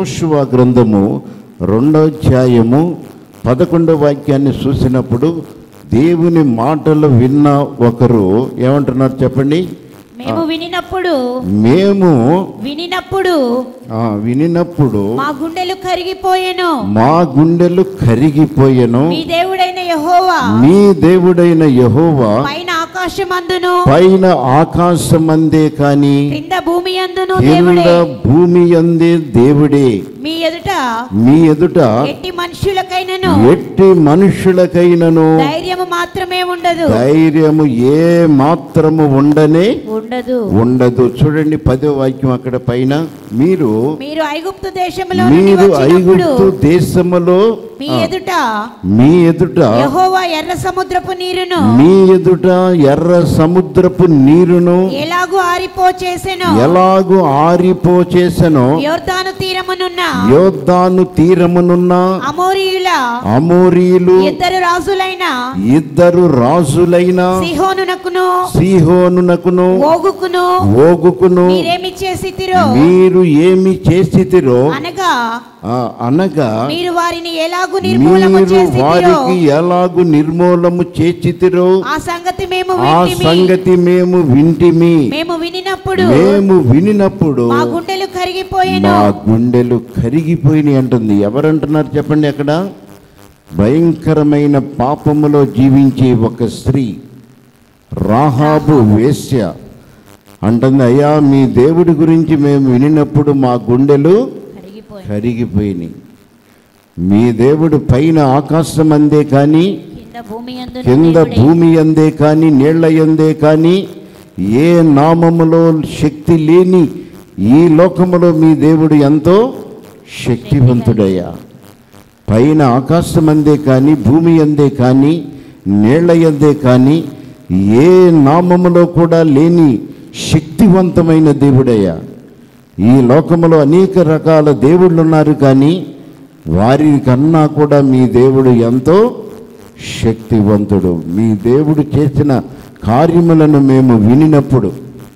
యహోషువ గ్రంథము రెండో అధ్యాయము పదకొండో వాక్యాన్ని చూసినప్పుడు దేవుని మాటలు విన్న ఒకరు ఏమంటున్నారు చెప్పండి మేము వినినప్పుడు మేము వినినప్పుడు ఆ, వినినప్పుడు మా గుండెలు కరిగిపోయెను మా గుండెలు కరిగిపోయెను మీ దేవుడైన యెహోవా మీ దేవుడైన యహోవా పైన ఆకాశమందును పైన ఆకాశమందే కాని క్రింద భూమి అందును కింద దేవుడే భూమి అందే దేవుడే మీ ఎదుట మీ ఎదుట ఎట్టి మనుషులకైనను ఎట్టి మనుషులకైనను ధైర్యము మాత్రమే ఉండదు ధైర్యము ఏ మాత్రము ఉండనే ఉండదు ఉండదు చూడండి పదో వాక్యం అక్కడ పైన మీరు మీరు ఐగుప్తు దేశంలో నుండి మీరు వచ్చినప్పుడు ఐగుప్తు దేశములో మీ ఆ, ఎదుట మీ ఎదుట యెహోవా ఎర్ర సముద్రపు నీరును మీ ఎదుట ఎర్ర సముద్రపు నీరును ఎలాగూ ఆరిపో చేసెను ఎలాగు ఆరిపోచేసెనో యోర్దాను తీరమునున్న యోద్ధాను తీరమునున్న అమోరీయుల అమోరీలు ఇద్దరు రాజులైన ఇద్దరు రాజులైన సిహోనునకును సిహోనునకును ఓగుకును ఓగుకును మీరేమి చేసితిరో మీరు ఏమి చేసితిరో అనగా ఆ, అనగా మీరు వారిని ఎలాగు నిర్మూలము మీరు చేసితిరో వారికి ఎలాగు నిర్మూలము చేసితిరో ఆ సంగతి మేము ఆ వింటిమి సంగతి మేము వింటిమి మేము వినినప్పుడు మేము వినినప్పుడు మా గుండెలు కరిగిపోయేను మా గుండెలు కరిగిపోయినాయి అంటుంది ఎవరంటున్నారు చెప్పండి అక్కడ భయంకరమైన పాపములో జీవించే ఒక స్త్రీ రాహాబు వేశ్య అంటుంది అయ్యా మీ దేవుడి గురించి మేము వినినప్పుడు మా గుండెలు కరిగిపోయి కరిగిపోయినాయి మీ దేవుడు పైన ఆకాశం అందే కానీ కింద భూమి యందు కింద దేవుడే. భూమి అందే కానీ నీళ్ల ఎందే కానీ ఏ నామములో శక్తి లేని ఈ లోకములో మీ దేవుడు ఎంతో శక్తివంతుడయ్యా పైన ఆకాశం అందే కానీ భూమి అందే కానీ నీళ్ల ఎందే కానీ ఏ నామములో కూడా లేని శక్తివంతమైన దేవుడయ్యా ఈ లోకములో అనేక రకాల దేవుళ్ళు ఉన్నారు కానీ వారి కన్నా కూడా మీ దేవుడు ఎంతో శక్తివంతుడు మీ దేవుడు చేసిన కార్యములను మేము వినినప్పుడు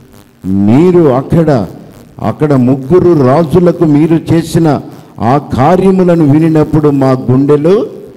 మీరు అక్కడ అక్కడ ముగ్గురు రాజులకు మీరు చేసిన ఆ కార్యములను వినినప్పుడు మా గుండెలు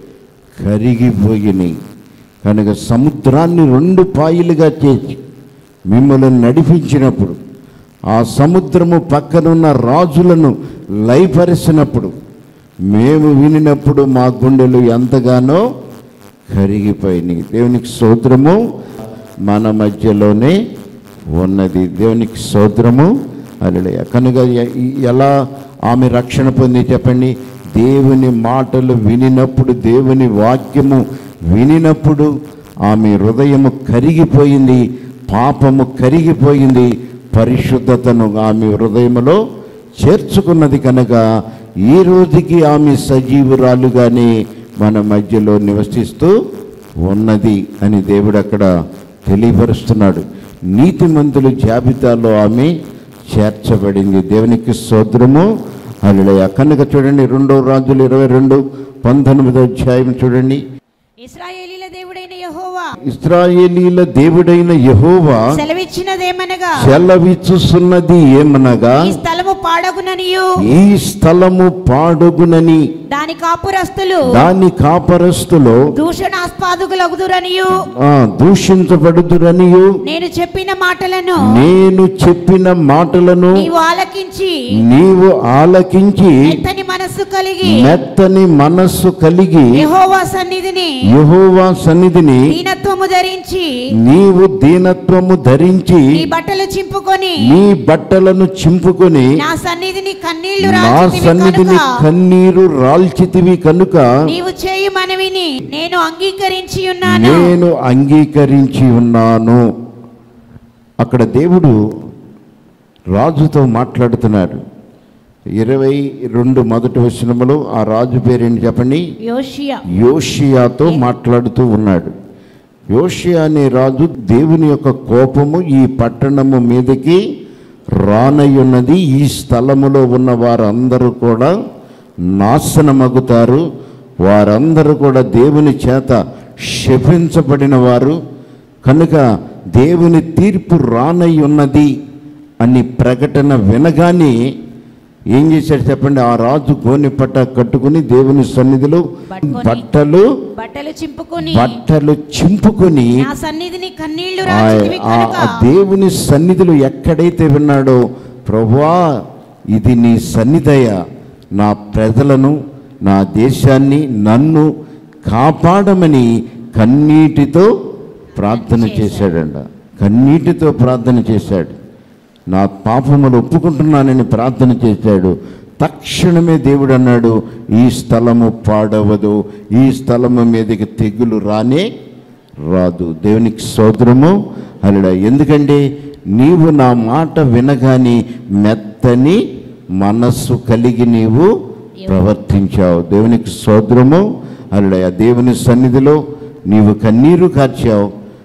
కరిగిపోయినాయి కనుక సముద్రాన్ని రెండు పాయలుగా చేసి మిమ్మల్ని నడిపించినప్పుడు ఆ సముద్రము పక్కనున్న రాజులను లయపరిచినప్పుడు మేము వినినప్పుడు మా గుండెలు ఎంతగానో కరిగిపోయినాయి దేవునికి స్తోత్రము మన మధ్యలోనే ఉన్నది దేవునికి స్తోత్రము అలడయ కనుక ఎ- ఎలా ఆమె రక్షణ పొంది చెప్పండి దేవుని మాటలు వినినప్పుడు దేవుని వాక్యము వినినప్పుడు ఆమె హృదయము కరిగిపోయింది పాపము కరిగిపోయింది పరిశుద్ధతను ఆమె హృదయములో చేర్చుకున్నది కనుక ఈ రోజుకి ఆమె సజీవురాలుగానే మన మధ్యలో నివసిస్తూ ఉన్నది అని దేవుడు అక్కడ తెలియపరుస్తున్నాడు నీతిమంతుల జాబితాలో ఆమె చేర్చబడింది దేవునికి స్తోత్రము అల్లుడయ్య కనుక చూడండి రెండో రాజులు ఇరవై రెండు పంతొమ్మిదో అధ్యాయం చూడండి ఇస్రాయేలీల దేవుడైన యెహోవా ఇస్రాయేలీల దేవుడైన యహోవా సెలవిచ్చినదేమనగా సెలవిచ్చుస్తున్నది ఏమనగా ఈ స్థలము పాడగుననియు ఈ స్థలము పాడుగునని దాని కాపురస్తులు దాని కాపరస్తులో దూషణాస్పాదుకులగుదురనియు ఆ, దూషించబడుదురనియు నేను చెప్పిన మాటలను నేను చెప్పిన మాటలను నీవు ఆలకించి నీవు ఆలకించి మెత్తని మనస్సు కలిగి మెత్తని మనస్సు కలిగి యెహోవా సన్నిధిని యహోవా సన్నిధిని దీనత్వము ధరించి నీవు దీనత్వము ధరించి నీ బట్టలు చింపుకొని నీ బట్టలను చింపుకొని నా సన్నిధిని కన్నీళ్లు నా రాల్చితివి సన్నిధిని కనుక కన్నీరు రాల్చితివి కనుక నీవు చేయు మనవిని నేను అంగీకరించి ఉన్నాను నేను అంగీకరించి ఉన్నాను అక్కడ దేవుడు రాజుతో మాట్లాడుతున్నాడు ఇరవై రెండు మొదటి వచనములో ఆ రాజు పేరేంటి చెప్పండి యోషియా యోషియాతో మాట్లాడుతూ ఉన్నాడు యోషియా అనే రాజు దేవుని యొక్క కోపము ఈ పట్టణము మీదకి రానయ్యున్నది ఈ స్థలములో ఉన్న వారందరూ కూడా నాశనమగుతారు వారందరూ కూడా దేవుని చేత శపించబడిన వారు కనుక దేవుని తీర్పు రానై ఉన్నది అని ప్రకటన వినగానే ఏం చేశాడు చెప్పండి ఆ రాజు గోని పట్ట కట్టుకుని దేవుని సన్నిధిలో పట్టుకొని బట్టలు బట్టలు చింపుకొని బట్టలు చింపుకొని నా సన్నిధిని కన్నీళ్లు ఆ రాచితివి ఆ- కనుక ఆ దేవుని సన్నిధిలో ఎక్కడైతే విన్నాడో ప్రభువా ఇది నీ సన్నిధయ నా ప్రజలను నా దేశాన్ని నన్ను కాపాడమని కన్నీటితో ప్రార్థన చేశాడంట కన్నీటితో ప్రార్థన చేశాడు నా పాపములు ఒప్పుకుంటున్నానని ప్రార్థన చేశాడు తక్షణమే దేవుడు అన్నాడు ఈ స్థలము పాడవదు ఈ స్థలము మీదకి తెగులు రానే రాదు దేవునికి సోదరము అలా ఎందుకంటే నీవు నా మాట వినగాని మెత్తని మనస్సు కలిగి నీవు ప్రవర్తించావు దేవునికి సోదరము అలా దేవుని సన్నిధిలో నీవు కన్నీరు కార్చావు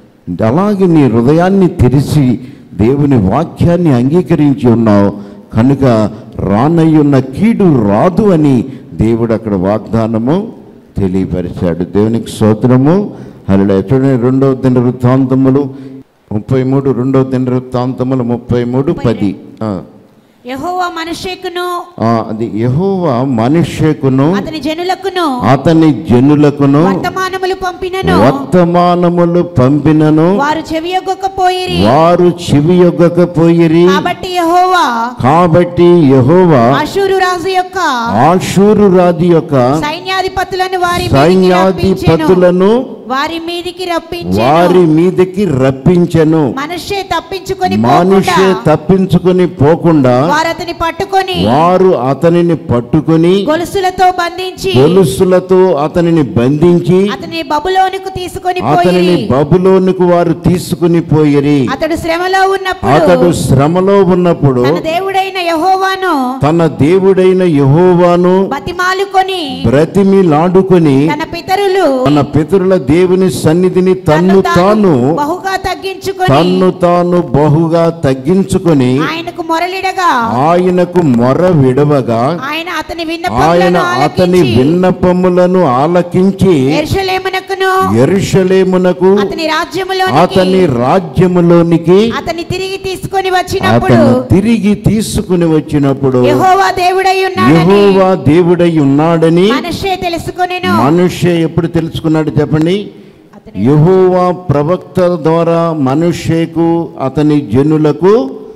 అలాగే నీ హృదయాన్ని తెరిచి దేవుని వాక్యాన్ని అంగీకరించి ఉన్నావు కనుక రానయ్యున్న కీడు రాదు అని దేవుడు అక్కడ వాగ్దానము తెలియపరిచాడు దేవునికి స్తోత్రము అలా చూడండి రెండవ దిన వృత్తాంతములు ముప్పై మూడు రెండవ దిన వృత్తాంతములు ముప్పై మూడు పది ఆ. యెహోవా మనుష్యకును ఆ, అది యెహోవా మనుష్యకును అతని జనులకును అతని జనులకును వర్తమానములు పంపినను వర్తమానములు పంపినను వారు చెవియొగ్గకపోయిరి వారు చెవియొగ్గకపోయిరి కాబట్టి యెహోవా కాబట్టి యెహోవా అశూరు రాజు యొక్క ఆషూరు రాజు యొక్క సైన్యాధిపతులను వారి మీదికి రప్పించెను సైన్యాధిపతులను వారి మీదికి రప్పించెను వారి మీదకి రప్పించెను మనుష్య తప్పించుకొని మనుష్య పోకుండా తప్పించుకొని పోకుండా వారు అతని పట్టుకొని వారు అతనిని పట్టుకొని గొలుసులతో బంధించి గొలుసులతో అతనిని బంధించి అతని బబులోనుకు తీసుకొని అతనిని పోయి బబులోనికి వారు తీసుకుని పోయిరి అతడు శ్రమలో ఉన్నప్పుడు అతడు శ్రమలో ఉన్నప్పుడు తన దేవుడైన యెహోవాను తన దేవుడైన యెహోవాను బతిమాలుకొని బ్రతిమిలాడుకొని తన పితరులు తన పితరుల దేవుని సన్నిధిని తన్ను తాను బహుగా తగ్గించుకొని తన్ను తాను బహుగా తగ్గించుకొని ఆయనకు మొరలిడగా ఆయనకు మొర విడవగా ఆయన అతని ఆయన విన్నపములను అతని ఆలకించి విన్నపములను ఆలకించి యెరూషలేమునకును ఎరుషలేమునకు అతని రాజ్యములో అతని రాజ్యములోనికి అతని తిరిగి తీసుకొని వచ్చినప్పుడు అతను తిరిగి తీసుకుని వచ్చినప్పుడు యెహోవా దేవుడై ఉన్నాడని యెహోవా దేవుడై ఉన్నాడని మనుష్య తెలుసుకొనెను మనుష్య ఎప్పుడు తెలుసుకున్నాడు చెప్పండి అతని యెహోవా ప్రవక్త ద్వారా మనుష్యకు అతని జనులకు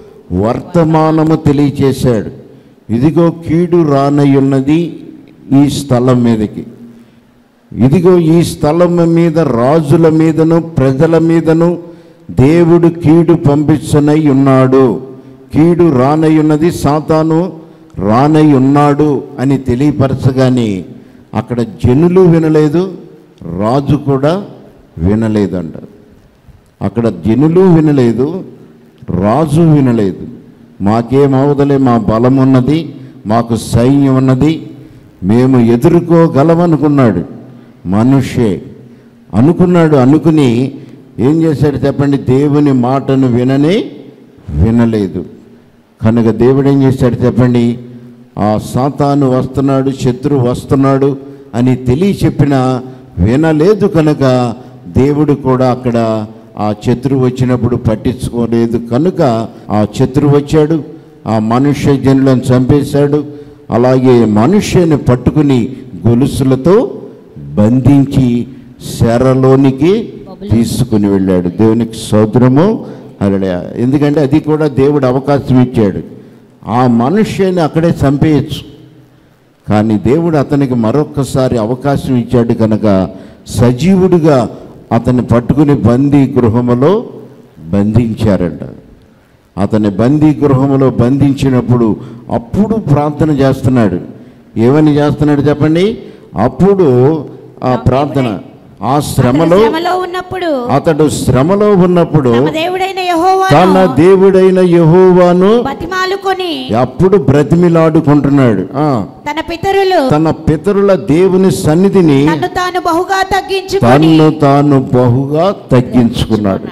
వర్తమానము తెలియచేశాడు ఇదిగో కీడు రానయ్యున్నది ఈ స్థలం మీదకి ఇదిగో ఈ స్థలం మీద రాజుల మీదను ప్రజల మీదను దేవుడు కీడు పంపించనై ఉన్నాడు కీడు రానై ఉన్నది సాతాను రానై ఉన్నాడు అని తెలియపరచగానే అక్కడ జనులు వినలేదు రాజు కూడా వినలేదంట అక్కడ జనులు వినలేదు రాజు వినలేదు మాకేం అవదలే మా బలం ఉన్నది మాకు సైన్యం ఉన్నది మేము ఎదుర్కోగలమనుకున్నాడు మనుష్యే అనుకున్నాడు అనుకుని ఏం చేశాడు చెప్పండి దేవుని మాటను విననే వినలేదు కనుక దేవుడు ఏం చేశాడు చెప్పండి ఆ సాతాను వస్తున్నాడు శత్రువు వస్తున్నాడు అని తెలియ చెప్పిన వినలేదు కనుక దేవుడు కూడా అక్కడ ఆ శత్రువు వచ్చినప్పుడు పట్టించుకోలేదు కనుక ఆ శత్రువు వచ్చాడు ఆ మనుష్య జనులను చంపేశాడు అలాగే మనుష్యని పట్టుకుని గొలుసులతో బంధించి శరలోనికి తీసుకుని వెళ్ళాడు దేవునికి సోదరము అలా ఎందుకంటే అది కూడా దేవుడు అవకాశం ఇచ్చాడు ఆ మనుష్యని అక్కడే చంపేయచ్చు కానీ దేవుడు అతనికి మరొక్కసారి అవకాశం ఇచ్చాడు కనుక సజీవుడిగా అతన్ని పట్టుకుని బందీ గృహములో బంధించారంట అతని బందీ గృహములో బంధించినప్పుడు అప్పుడు ప్రార్థన చేస్తున్నాడు ఏమని చేస్తున్నాడు చెప్పండి అప్పుడు ఆ ప్రార్థన ఆ శ్రమలో శ్రమలో ఉన్నప్పుడు అతడు శ్రమలో ఉన్నప్పుడు తమ దేవుడైన యెహోవా తన దేవుడైన యెహోవాను బతిమాలుకొని అప్పుడు బ్రతిమిలాడుకుంటున్నాడు ఆ తన పితరులు తన పితరుల దేవుని సన్నిధిని తన్ను తాను బహుగా తగ్గించుకొని తన్ను తాను బహుగా తగ్గించుకున్నాడు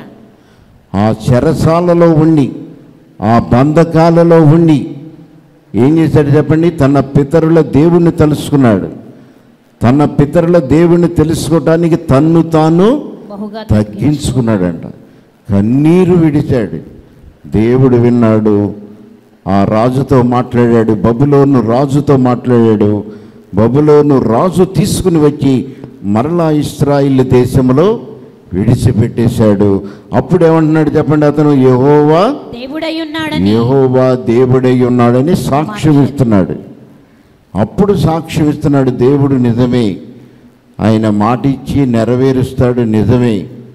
ఆ చెరసాలలో ఉండి ఆ బంధకాలలో ఉండి ఏం చేశాడు చెప్పండి తన పితరుల దేవుణ్ణి తెలుసుకున్నాడు తన పితరుల దేవుణ్ణి తెలుసుకోవటానికి తన్ను తాను బహుగా తగ్గించుకున్నాడంట కన్నీరు విడిచాడు దేవుడు విన్నాడు ఆ రాజుతో మాట్లాడాడు బబులోను రాజుతో మాట్లాడాడు బబులోను రాజు తీసుకుని వచ్చి మరలా ఇస్రాయిల్ దేశంలో విడిచిపెట్టేశాడు అప్పుడు ఏమంటున్నాడు చెప్పండి అతను యెహోవా దేవుడై ఉన్నాడని యెహోవా దేవుడై ఉన్నాడని సాక్ష్యం ఇస్తున్నాడు అప్పుడు సాక్ష్యం ఇస్తున్నాడు దేవుడు నిజమే ఆయన మాట ఇచ్చి నెరవేరుస్తాడు నిజమే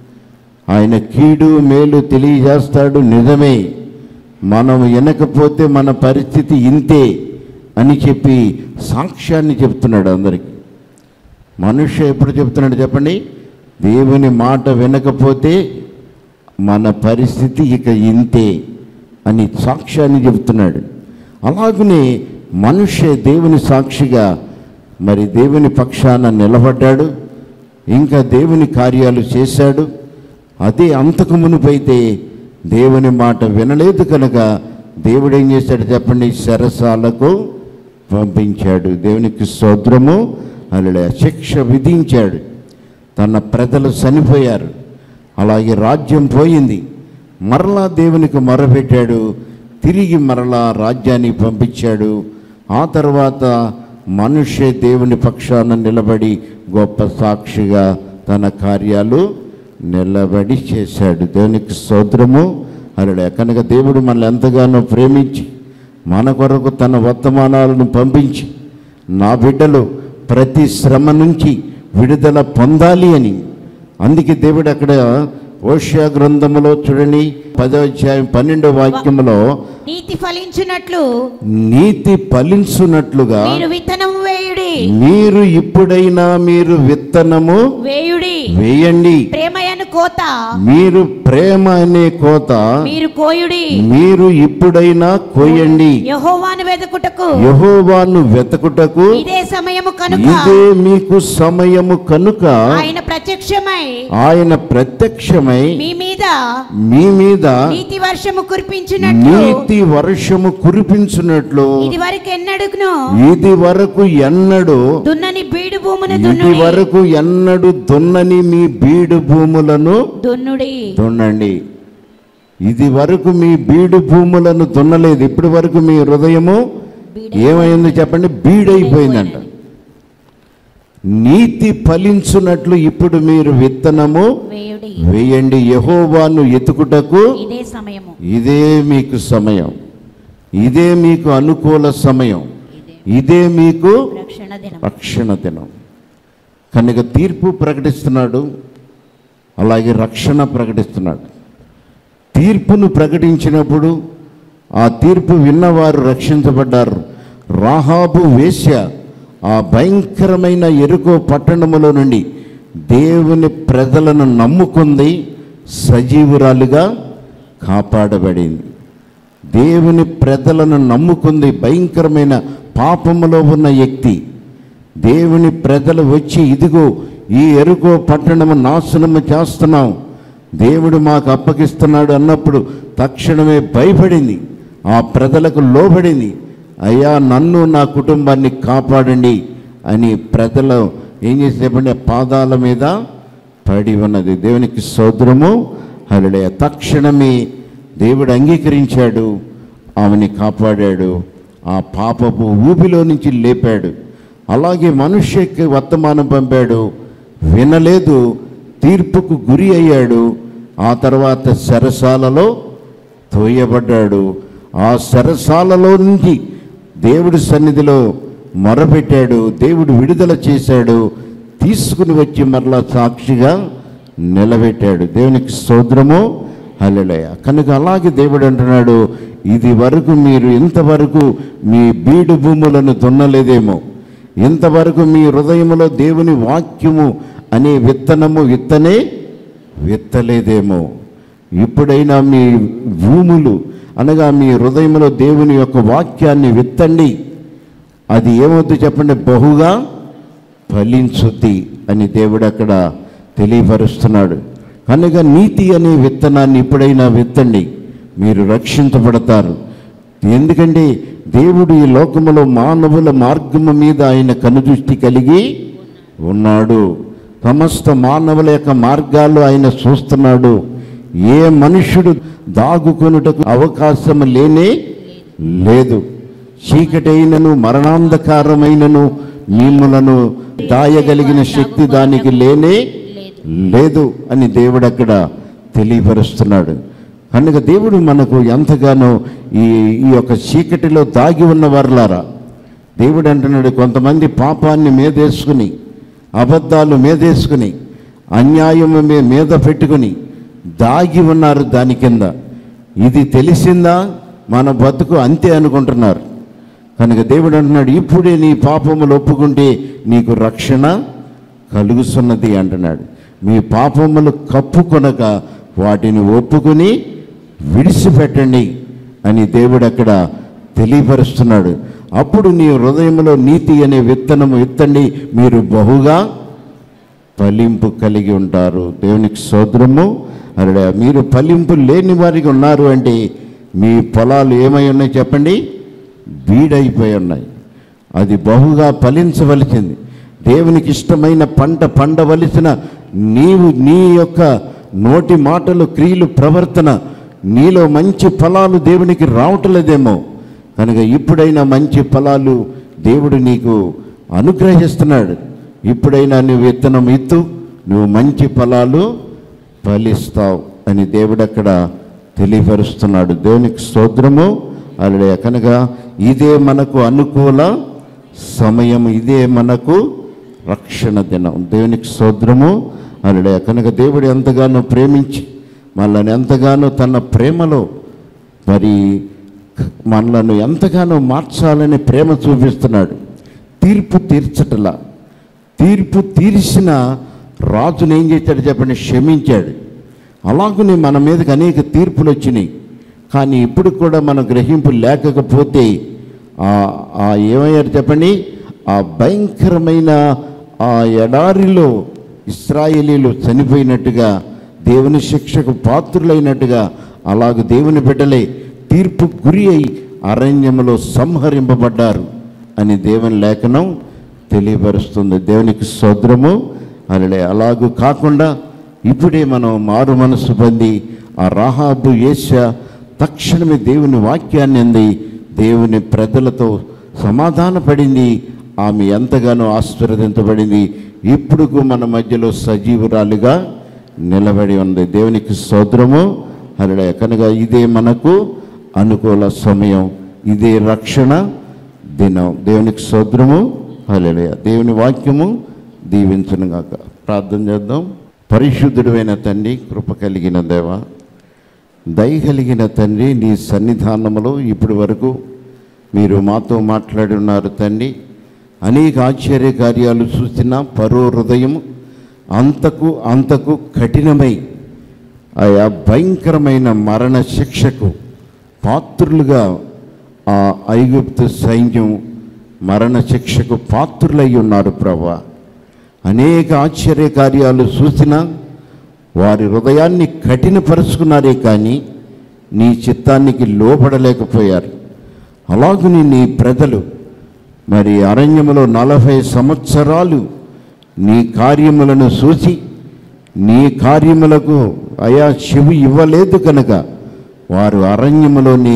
ఆయన కీడు మేలు తెలియజేస్తాడు నిజమే మనం వినకపోతే మన పరిస్థితి ఇంతే అని చెప్పి సాక్ష్యాన్ని చెప్తున్నాడు అందరికీ మనుష్య ఎప్పుడు చెప్తున్నాడు చెప్పండి దేవుని మాట వినకపోతే మన పరిస్థితి ఇక ఇంతే అని సాక్ష్యాన్ని చెబుతున్నాడు అలాగనే మనుష్య దేవుని సాక్షిగా మరి దేవుని పక్షాన నిలబడ్డాడు ఇంకా దేవుని కార్యాలు చేశాడు అదే అంతకు మునుపైతే దేవుని మాట వినలేదు కనుక దేవుడు ఏం చేశాడు చెప్పండి శరసాలకు పంపించాడు దేవునికి స్తోత్రము అలా శిక్ష విధించాడు తన ప్రజలు చనిపోయారు అలాగే రాజ్యం పోయింది మరలా దేవునికి మొరపెట్టాడు తిరిగి మరలా రాజ్యాన్ని పంపించాడు ఆ తర్వాత మనుష్య దేవుని పక్షాన నిలబడి గొప్ప సాక్షిగా తన కార్యాలు నిలబడి చేశాడు దేవునికి స్తోత్రము అలా కనుక దేవుడు మనల్ని ఎంతగానో ప్రేమించి మన కొరకు తన వర్తమానాలను పంపించి నా బిడ్డలు ప్రతి శ్రమ నుంచి విడుదల పొందాలి అని అందుకే దేవుడు అక్కడ ఓషియా గ్రంథములో చూడండి పదో అధ్యాయం పన్నెండో వాక్యములో నీతి ఫలించున్నట్లు నీతి ఫలించున్నట్లుగా మీరు విత్తనము వేయుడి మీరు ఇప్పుడైనా మీరు విత్తనము వేయుడి వేయండి ప్రేమయను కోత మీరు ప్రేమ అనే కోత మీరు కోయుడి మీరు ఇప్పుడైనా కోయండి యహోవాను వెతుకుటకు యహోవాను వెతకుటకు ఇదే సమయము కనుక ఇదే మీకు సమయము కనుక ఆయన ప్రత్యక్షమై ఆయన ప్రత్యక్షమై మీ మీద మీ మీద నీతి వర్షము కురిపించినట్లు నీతి వర్షము కురిపించినట్లు ఇది వరకు ఎన్నడుగును ఇది వరకు ఎన్నడు దున్నని బీడు భూమును ఇది దున్నుడి వరకు ఎన్నడు దున్నని మీ బీడు భూములను దున్నుడి దున్నండి ఇది వరకు మీ బీడు భూములను దున్నలేదు ఇప్పటి వరకు మీ హృదయము ఏమైంది చెప్పండి బీడైపోయిందంట నీతి ఫలించున్నట్లు ఇప్పుడు మీరు విత్తనము వేయుడి వేయండి యహోవాను ఎతుకుటకు ఇదే సమయము ఇదే మీకు సమయం ఇదే మీకు అనుకూల సమయం ఇదే మీకు రక్షణ దినం రక్షణ దినం కనుక తీర్పు ప్రకటిస్తున్నాడు అలాగే రక్షణ ప్రకటిస్తున్నాడు తీర్పును ప్రకటించినప్పుడు ఆ తీర్పు విన్నవారు రక్షించబడ్డారు రాహాబు వేశ్య ఆ భయంకరమైన ఎరుకో పట్టణములో నుండి దేవుని ప్రజలను నమ్ముకుంది సజీవురాలుగా కాపాడబడింది దేవుని ప్రజలను నమ్ముకుంది భయంకరమైన పాపములో ఉన్న వ్యక్తి దేవుని ప్రజలు వచ్చి ఇదిగో ఈ ఎరుకో పట్టణము నాశనము చేస్తున్నాం దేవుడు మాకు అప్పగిస్తున్నాడు అన్నప్పుడు తక్షణమే భయపడింది ఆ ప్రజలకు లోబడింది అయ్యా నన్ను నా కుటుంబాన్ని కాపాడండి అని ప్రజలు ఏం చేసేపండి పాదాల మీద పడి ఉన్నది దేవునికి సోదరము హరుడే తక్షణమే దేవుడు అంగీకరించాడు ఆమెని కాపాడాడు ఆ పాపపు ఊపిలో నుంచి లేపాడు అలాగే మనుష్యకి వర్తమానం పంపాడు వినలేదు తీర్పుకు గురి అయ్యాడు ఆ తర్వాత సరసాలలో తోయబడ్డాడు ఆ సరసాలలో నుంచి దేవుడి సన్నిధిలో మొరపెట్టాడు దేవుడు విడుదల చేశాడు తీసుకుని వచ్చి మరలా సాక్షిగా నిలబెట్టాడు దేవునికి స్తోత్రము హల్లెలూయ కనుక అలాగే దేవుడు అంటున్నాడు ఇది వరకు మీరు ఇంతవరకు మీ బీడు భూములను దున్నలేదేమో ఇంతవరకు మీ హృదయములో దేవుని వాక్యము అనే విత్తనము విత్తనే విత్తలేదేమో ఇప్పుడైనా మీ భూములు అనగా మీ హృదయంలో దేవుని యొక్క వాక్యాన్ని విత్తండి అది ఏమవుద్ది చెప్పండి బహుగా ఫలించుద్ది అని దేవుడు అక్కడ తెలియపరుస్తున్నాడు కనుక నీతి అనే విత్తనాన్ని ఇప్పుడైనా విత్తండి మీరు రక్షించబడతారు ఎందుకంటే దేవుడు ఈ లోకములో మానవుల మార్గము మీద ఆయన కనుదృష్టి కలిగి ఉన్నాడు సమస్త మానవుల యొక్క మార్గాలు ఆయన చూస్తున్నాడు ఏ మనుష్యుడు దాగుకొనుటకు అవకాశం లేనే లేదు చీకటైనను మరణాంధకారమైనను మిమ్మలను దాయగలిగిన శక్తి దానికి లేనే లేదు అని దేవుడు అక్కడ తెలియపరుస్తున్నాడు కనుక దేవుడు మనకు ఎంతగానో ఈ ఈ యొక్క చీకటిలో దాగి ఉన్న వారులారా దేవుడు అంటున్నాడు కొంతమంది పాపాన్ని మీదేసుకుని అబద్ధాలు మీదేసుకుని అన్యాయము మీ మీద పెట్టుకుని దాగి ఉన్నారు దాని కింద ఇది తెలిసిందా మన బతుకు అంతే అనుకుంటున్నారు కనుక దేవుడు అంటున్నాడు ఇప్పుడే నీ పాపములు ఒప్పుకుంటే నీకు రక్షణ కలుగుతున్నది అంటున్నాడు మీ పాపములు కప్పుకొనక వాటిని ఒప్పుకొని విడిచిపెట్టండి అని దేవుడు అక్కడ తెలియపరుస్తున్నాడు అప్పుడు నీ హృదయంలో నీతి అనే విత్తనము విత్తండి మీరు బహుగా ఫలింపు కలిగి ఉంటారు దేవునికి సోదరము అరడా మీరు ఫలింపు లేని వారికి ఉన్నారు అంటే మీ పొలాలు ఏమై ఉన్నాయి చెప్పండి బీడైపోయి ఉన్నాయి అది బహుగా ఫలించవలసింది దేవునికి ఇష్టమైన పంట పండవలసిన నీవు నీ యొక్క నోటి మాటలు క్రియలు ప్రవర్తన నీలో మంచి ఫలాలు దేవునికి రావట్లేదేమో కనుక ఇప్పుడైనా మంచి ఫలాలు దేవుడు నీకు అనుగ్రహిస్తున్నాడు ఇప్పుడైనా నువ్వు విత్తనం ఇత్తు నువ్వు మంచి ఫలాలు ఫలిస్తావు అని దేవుడు అక్కడ తెలియపరుస్తున్నాడు దేవునికి స్తోత్రము అలడే కనుక ఇదే మనకు అనుకూల సమయం ఇదే మనకు రక్షణ దినం దేవునికి స్తోత్రము అలడే కనుక దేవుడు ఎంతగానో ప్రేమించి మనల్ని ఎంతగానో తన ప్రేమలో మరి మనలను ఎంతగానో మార్చాలని ప్రేమ చూపిస్తున్నాడు తీర్పు తీర్చటలా తీర్పు తీర్చిన రాజును ఏం చేశాడు చెప్పండి క్షమించాడు అలాగనే మన మీదకి అనేక తీర్పులు వచ్చినాయి కానీ ఇప్పుడు కూడా మన గ్రహింపు లేకపోతే ఆ- ఆ ఏమయ్యారు చెప్పండి ఆ భయంకరమైన ఆ ఎడారిలో ఇస్రాయేలీలు చనిపోయినట్టుగా దేవుని శిక్షకు పాత్రులైనట్టుగా అలాగ దేవుని బిడ్డలే తీర్పు గురి అయి అరణ్యములో సంహరింపబడ్డారు అని దేవుని లేఖనం తెలియపరుస్తుంది దేవునికి సోద్రము అలలే అలాగూ కాకుండా ఇప్పుడే మనం మారు మనసు పొంది ఆ రాహాబు ఏష తక్షణమే దేవుని వాక్యాన్ని అంది దేవుని ప్రజలతో సమాధాన పడింది ఆమె ఎంతగానో ఆశీర్వదించబడింది ఇప్పుడు మన మధ్యలో సజీవురాలుగా నిలబడి ఉంది దేవునికి సోద్రము అలడే కనుక ఇదే మనకు అనుకూల సమయం ఇదే రక్షణ దినం దేవునికి సోద్రము హల్లెలూయ దేవుని వాక్యము దీవించును గాక ప్రార్థన చేద్దాం పరిశుద్ధుడైన తండ్రి కృప కలిగిన దేవ దయ కలిగిన తండ్రి నీ సన్నిధానములో ఇప్పటి వరకు మీరు మాతో మాట్లాడి ఉన్నారు తండ్రి అనేక ఆశ్చర్య కార్యాలు చూసిన పరో హృదయం అంతకు అంతకు కఠినమై ఆయా భయంకరమైన మరణ శిక్షకు పాత్రులుగా ఆ ఐగుప్తు సైన్యం మరణ శిక్షకు పాత్రులై ఉన్నారు ప్రభా అనేక ఆశ్చర్య కార్యాలు చూసినా వారి హృదయాన్ని కఠినపరుచుకున్నారే కానీ నీ చిత్తానికి లోపడలేకపోయారు అలాగుని నీ ప్రజలు మరి అరణ్యములో నలభై సంవత్సరాలు నీ కార్యములను చూసి నీ కార్యములకు అయా చెవి ఇవ్వలేదు కనుక వారు అరణ్యములోని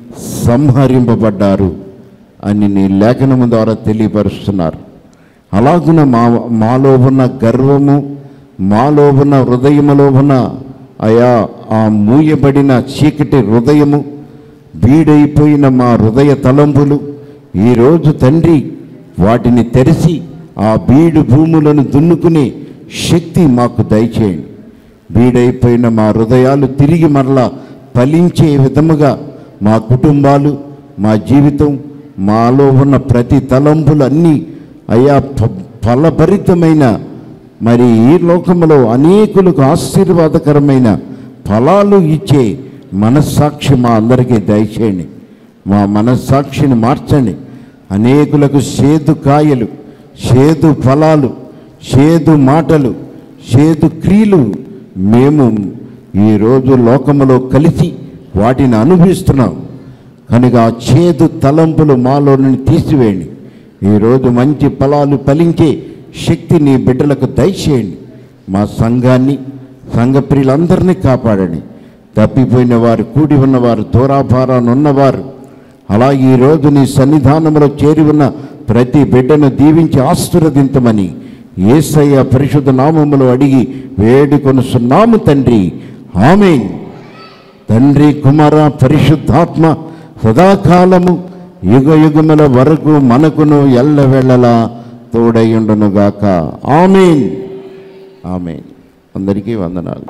సంహరింపబడ్డారు అని నీ లేఖనము ద్వారా తెలియపరుస్తున్నారు అలాగున మా మాలో ఉన్న గర్వము మాలో ఉన్న హృదయములో ఉన్న అయా ఆ మూయబడిన చీకటి హృదయము బీడైపోయిన మా హృదయ తలంపులు ఈరోజు తండ్రి వాటిని తెరిచి ఆ బీడు భూములను దున్నుకునే శక్తి మాకు దయచేయండి బీడైపోయిన మా హృదయాలు తిరిగి మరలా ఫలించే విధముగా మా కుటుంబాలు మా జీవితం మాలో ఉన్న ప్రతి తలంపులు అన్నీ అయా ఫ- ఫలభరితమైన మరి ఈ లోకంలో అనేకులకు ఆశీర్వాదకరమైన ఫలాలు ఇచ్చే మనస్సాక్షి మా అందరికీ దయచేయండి మా మనస్సాక్షిని మార్చండి అనేకులకు చేదు కాయలు చేదు ఫలాలు చేదు మాటలు చేదు క్రియలు మేము ఈరోజు లోకములో కలిసి వాటిని అనుభవిస్తున్నాం కనుక ఆ చేదు తలంపులు మాలో నుండి తీసివేయండి ఈరోజు మంచి ఫలాలు ఫలించే శక్తి నీ బిడ్డలకు దయచేయండి మా సంఘాన్ని సంఘ ప్రియులందరినీ కాపాడండి తప్పిపోయిన వారు కూడి ఉన్నవారు దూరాభారాన్ని ఉన్నవారు అలాగే ఈరోజు నీ సన్నిధానంలో చేరి ఉన్న ప్రతి బిడ్డను దీవించి ఆశీర్వదించమని ఏసయ్య పరిశుద్ధ నామములో అడిగి వేడుకొనుసున్నాము తండ్రి ఆమెన్ తండ్రి కుమార పరిశుద్ధాత్మ సదాకాలము యుగ యుగముల వరకు మనకును ఎల్లవెళ్ళలా తోడయుండునుగాక ఆమెన్ ఆమెన్ అందరికీ వందనాలు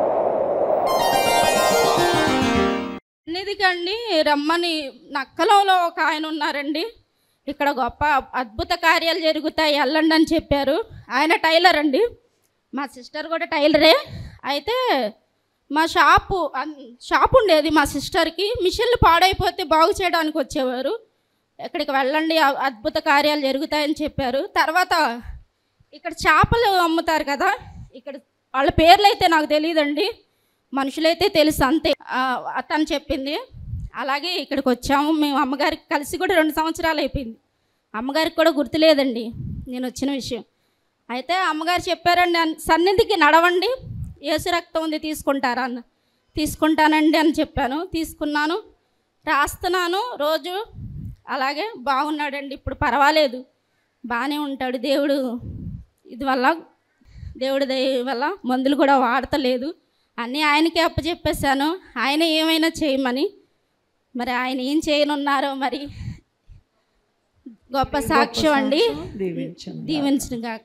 కండి రమ్మని నక్కలంలో ఒక ఆయన ఉన్నారండి ఇక్కడ గొప్ప అద్భుత కార్యాలు జరుగుతాయి వెళ్ళండి అని చెప్పారు ఆయన టైలర్ అండి మా సిస్టర్ కూడా టైలరే అయితే మా షాపు అన్- షాప్ ఉండేది మా సిస్టర్కి మిషన్లు పాడైపోతే బాగు చేయడానికి వచ్చేవారు ఇక్కడికి వెళ్ళండి అ- అద్భుత కార్యాలు జరుగుతాయని చెప్పారు తర్వాత ఇక్కడ చేపలు అమ్ముతారు కదా ఇక్కడ వాళ్ళ పేర్లు అయితే నాకు తెలియదండి మనుషులైతే తెలుసు అంతే ఆ, అతను చెప్పింది అలాగే ఇక్కడికి వచ్చాము మేము అమ్మగారికి కలిసి కూడా రెండు సంవత్సరాలు అయిపోయింది అమ్మగారికి కూడా గుర్తులేదండి నేను వచ్చిన విషయం అయితే అమ్మగారు చెప్పారండి అన్- సన్నిధికి నడవండి ఏసు రక్తం ఉంది తీసుకుంటారా అన్న తీసుకుంటానండి అని చెప్పాను తీసుకున్నాను రాస్తున్నాను రోజు అలాగే బాగున్నాడండి ఇప్పుడు పర్వాలేదు బాగానే ఉంటాడు దేవుడు ఇది వల్ల దేవుడి దయ వల్ల మందులు కూడా వాడతలేదు అన్నీ ఆయనకే అప్పచెప్పేశాను ఆయన ఏమైనా చేయమని మరి ఆయన ఏం చేయనున్నారో మరి గొప్ప సాక్ష్యం అండి దీవించిన